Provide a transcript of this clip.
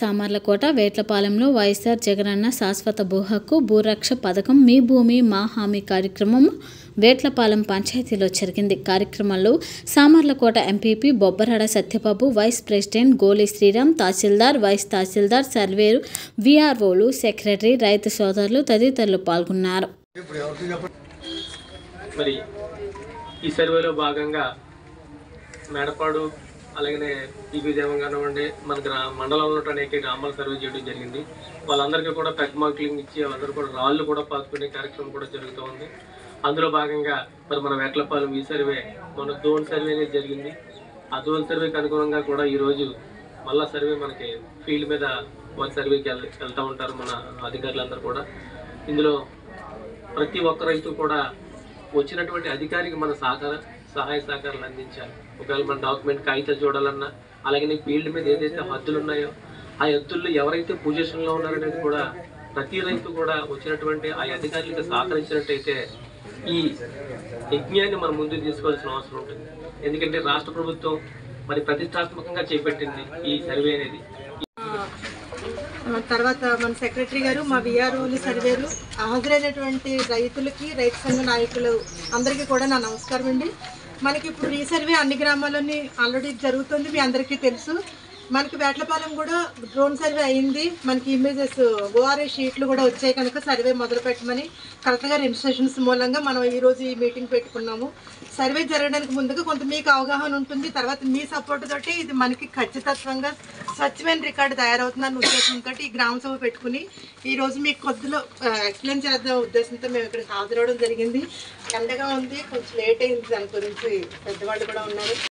సామర్లకోట వేట్లపాలెంలో వైఎస్ఆర్ జగనన్న శాశ్వత భూ హక్కు భూరక్ష పథకం మీ భూమి మా హామీ కార్యక్రమం వేట్లపాలెం పంచాయతీలో జరిగింది కార్యక్రమంలో Samarlakota MPP Bobbarada Satyababu vice president Goli Sriram తహసీల్దార్ వైస్ తహసీల్దార్ సర్వేరు విఆర్ఓలు సెక్రటరీ రైతు సోదరులు తదితరులు పాల్గొన్నారు మరి ఈ సర్వేలో భాగంగా మేడపాడు అలాగనే దిగ్విజయం కానివ్వండి మన గ్రా మండలంలో ఉన్న అనేక గ్రామాలు సర్వే చేయడం జరిగింది వాళ్ళందరికీ కూడా పెద్ద మార్కులింగ్ ఇచ్చి వాళ్ళందరూ కూడా రాళ్ళు కూడా పాసుకునే కార్యక్రమం కూడా జరుగుతూ ఉంది అందులో భాగంగా మరి మన వేట్లపాలెం ఈ సర్వే మన దోన్ సర్వే అనేది జరిగింది ఆ దోన్ సర్వేకి అనుగుణంగా కూడా ఈరోజు మళ్ళా సర్వే మనకి ఫీల్డ్ మీద వాళ్ళ సర్వేకి వెళ్ వెళ్తూ ఉంటారు మన అధికారులందరూ కూడా ఇందులో ప్రతి ఒక్క రైతు కూడా వచ్చినటువంటి అధికారికి మన సహకార సహాయ సహకారాలు అందించాలి ఒకవేళ మన డాక్యుమెంట్ కాగితాలు చూడాలన్నా అలాగే ఫీల్డ్ మీద ఏదైతే హద్దులు ఉన్నాయో ఆ హద్దుల్లో ఎవరైతే పొజిషన్లో ఉన్నారనేది కూడా ప్రతి రైతు కూడా వచ్చినటువంటి ఆ అధికారులకు సహకరించినట్టయితే ఈ యజ్ఞాన్ని మనం ముందుకు తీసుకోవాల్సిన అవసరం ఉంటుంది ఎందుకంటే రాష్ట్ర ప్రభుత్వం మరి ప్రతిష్టాత్మకంగా చేపట్టింది ఈ సర్వే అనేది ఆ తర్వాత మన సెక్రటరీ గారు మా విఆర్ఓలు సర్వేలు హాజరైనటువంటి రైతులకి రైతు సంఘ నాయకులు అందరికీ కూడా నా నమస్కారం అండి మనకి ఇప్పుడు ఈ సర్వే అన్ని గ్రామాల్లోని ఆల్రెడీ జరుగుతుంది మీ అందరికీ తెలుసు మనకి వేట్లపాలెం కూడా డ్రోన్ సర్వే అయింది మనకి ఇమేజెస్ ఓఆర్ఐ షీట్లు కూడా వచ్చాయి కనుక సర్వే మొదలు పెట్టమని కలెక్టర్ గారి ఇన్స్ట్రక్షన్స్ మూలంగా మనం ఈ రోజు ఈ మీటింగ్ పెట్టుకున్నాము సర్వే జరగడానికి ముందుగా కొంత మీకు అవగాహన ఉంటుంది తర్వాత మీ సపోర్ట్ తోటి ఇది మనకి ఖచ్చితత్వంగా స్వచ్ఛమైన రికార్డు తయారవుతుందన్న ఉద్దేశంతో ఈ గ్రామ సభ పెట్టుకుని ఈ రోజు మీకు కొద్దిలో ఎక్స్ప్లెయిన్ చేద్దాం ఉద్దేశంతో మేము ఇక్కడ హాజరవడం జరిగింది ఎండగా ఉంది కొంచెం లేట్ అయింది దాని గురించి పెద్దవాళ్ళు కూడా ఉన్నారు